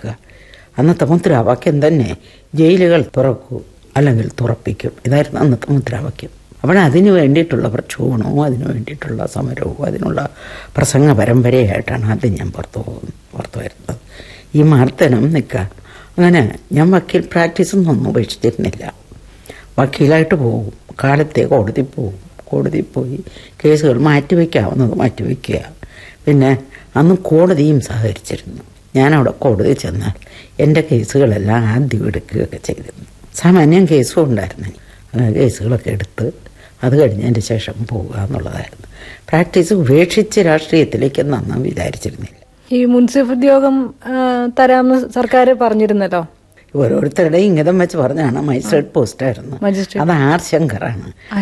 വെക്കുക അന്നത്തെ മുദ്രാവാക്യം തന്നെ ജയിലുകൾ തുറക്കൂ അല്ലെങ്കിൽ തുറപ്പിക്കും ഇതായിരുന്നു അന്നത്തെ മുദ്രാവാക്യം അപ്പോൾ അതിന് വേണ്ടിയിട്ടുള്ള പ്രക്ഷോഭണവും അതിന് വേണ്ടിയിട്ടുള്ള സമരവും അതിനുള്ള പ്രസംഗ പരമ്പരയായിട്ടാണ് ആദ്യം ഞാൻ പുറത്തു പോകുന്നത് പുറത്തു വരുന്നത് ഈ മാർത്തനം നിൽക്കുക അങ്ങനെ ഞാൻ വക്കീൽ പ്രാക്ടീസൊന്നും ഒന്നും ഉപേക്ഷിച്ചിരുന്നില്ല വക്കീലായിട്ട് പോകും കാലത്തെ കോടതി പോകും കോടതിയിൽ പോയി കേസുകൾ മാറ്റിവെക്കാവുന്നത് മാറ്റിവെക്കുക പിന്നെ അന്ന് കോടതിയും സഹകരിച്ചിരുന്നു ഞാനവിടെ കോടതി ചെന്നാൽ എൻ്റെ കേസുകളെല്ലാം ആദ്യം എടുക്കുകയൊക്കെ ചെയ്തിരുന്നു സാമാന്യം കേസും ഉണ്ടായിരുന്നു അങ്ങനെ കേസുകളൊക്കെ എടുത്ത് അത് കഴിഞ്ഞതിൻ്റെ ശേഷം പോവുക എന്നുള്ളതായിരുന്നു പ്രാക്ടീസ് ഉപേക്ഷിച്ച് രാഷ്ട്രീയത്തിലേക്ക് നന്നാ വിചാരിച്ചിരുന്നില്ല ഈ മുൻസിഫ് ഉദ്യോഗം ആ, തരാമെന്ന് സർക്കാർ പറഞ്ഞിരുന്നല്ലോ ഓരോരുത്തരുടെയും ഇംഗിതം വെച്ച് പറഞ്ഞാണ് മജിസ്ട്രേറ്റ് പോസ്റ്റായിരുന്നു മജിസ്ട്രേറ്റ് അത് ആർ ശങ്കറാണ്